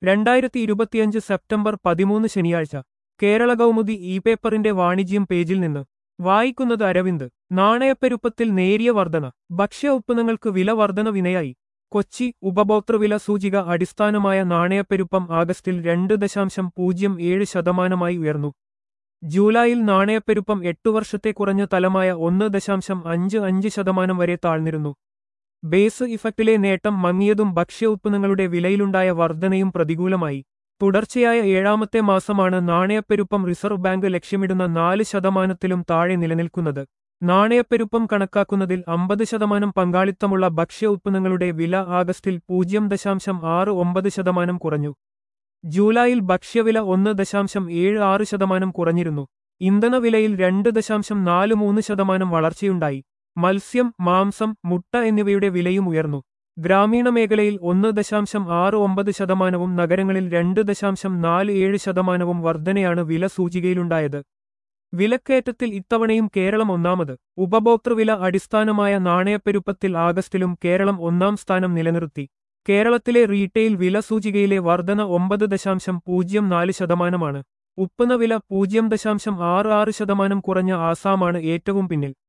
രണ്ടായിരത്തി ഇരുപത്തിയഞ്ച് സെപ്റ്റംബർ പതിമൂന്ന് ശനിയാഴ്ച കേരള കൗമുദി ഇ പേപ്പറിന്റെ വാണിജ്യം പേജിൽ നിന്ന് വായിക്കുന്നത് അരവിന്ദ് നാണയപ്പെരുപ്പത്തിൽ നേരിയ വർധന ഭക്ഷ്യ ഉത്പന്നങ്ങൾക്ക് വില വർധന വിനയായി കൊച്ചി ഉപഭോക്തൃവില സൂചിക അടിസ്ഥാനമായ നാണയപ്പെരുപ്പം ആഗസ്റ്റിൽ രണ്ട് ദശാംശം പൂജ്യം ഏഴ് ശതമാനമായി ഉയർന്നു ജൂലൈയിൽ നാണയപ്പെരുപ്പം എട്ടു വർഷത്തെ കുറഞ്ഞ തലമായ ഒന്ന് ദശാംശം അഞ്ച് അഞ്ച് ശതമാനം വരെ താഴ്ന്നിരുന്നു ബേസ് ഇഫക്റ്റിലെ നേട്ടം മങ്ങിയതും ഭക്ഷ്യ ഉത്പന്നങ്ങളുടെ വിലയിലുണ്ടായ വർധനയും പ്രതികൂലമായി തുടർച്ചയായ ഏഴാമത്തെ മാസമാണ് നാണയപ്പെരുപ്പം റിസർവ് ബാങ്ക് ലക്ഷ്യമിടുന്ന നാല് ശതമാനത്തിലും താഴെ നിലനിൽക്കുന്നത് നാണയപ്പെരുപ്പം കണക്കാക്കുന്നതിൽ അമ്പത് ശതമാനം പങ്കാളിത്തമുള്ള ഭക്ഷ്യ ഉത്പന്നങ്ങളുടെ വില ആഗസ്റ്റിൽ പൂജ്യം ദശാംശം ആറ് ഒമ്പത് ശതമാനം കുറഞ്ഞു ജൂലൈയിൽ ഭക്ഷ്യവില ഒന്ന് ദശാംശം ഏഴ് ആറ് ശതമാനം കുറഞ്ഞിരുന്നു ഇന്ധനവിലയിൽ രണ്ട് ദശാംശം നാല് മൂന്ന് ശതമാനം വളർച്ചയുണ്ടായി മത്സ്യം മാംസം മുട്ട എന്നിവയുടെ വിലയും ഉയർന്നു ഗ്രാമീണ മേഖലയിൽ ഒന്ന് ദശാംശം ആറ് ഒമ്പത് ശതമാനവും നഗരങ്ങളിൽ രണ്ട് ദശാംശം നാല് ഏഴ് ശതമാനവും വർധനയാണ് വില സൂചികയിലുണ്ടായത് വിലക്കയറ്റത്തിൽ ഇത്തവണയും കേരളം ഒന്നാമത് ഉപഭോക്തൃവില അടിസ്ഥാനമായ നാണയപ്പെരുപ്പത്തിൽ ആഗസ്റ്റിലും കേരളം ഒന്നാം സ്ഥാനം നിലനിർത്തി കേരളത്തിലെ റീറ്റെയിൽ വില സൂചികയിലെ വർധന ഒമ്പത് ദശാംശം പൂജ്യം നാല് ശതമാനമാണ് ഉപ്പുന്ന വില പൂജ്യം ദശാംശം ആറ് ആറ് ശതമാനം കുറഞ്ഞ ആസാമാണ് ഏറ്റവും പിന്നിൽ